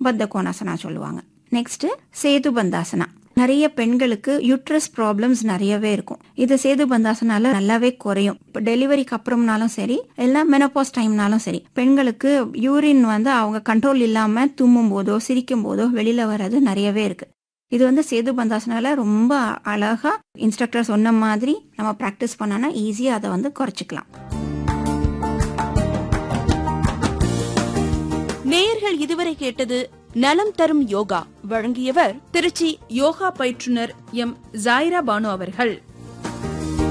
பத்த கோணாசனா சொல்லுவாங்க நெக்ஸ்ட் சேது பந்தாசனா நிறைய பெண்களுக்கு யூட்ரஸ் ப்ராப்ளம்ஸ் நிறையவே இருக்கும் இது சேது பந்தாசனால நல்லாவே குறையும் இப்போ டெலிவரிக்கு அப்புறம்னாலும் சரி எல்லாம் மெனோபாஸ் டைம்னாலும் சரி பெண்களுக்கு யூரின் வந்து அவங்க கண்ட்ரோல் இல்லாம தும்மும் போதோ சிரிக்கும் போதோ வெளியில வர்றது நிறையவே இருக்கு இது வந்து சேது பந்தாசனால ரொம்ப அழகா இன்ஸ்ட்ரக்டர் சொன்ன மாதிரி நம்ம ப்ராக்டிஸ் பண்ணோம்னா ஈஸியா அதை வந்து குறைச்சிக்கலாம் நேயர்கள் இதுவரை கேட்டது நலம் தரும் யோகா வழங்கியவர் திருச்சி யோகா பயிற்றுனர் எம் ஜாயிரா பானு அவர்கள்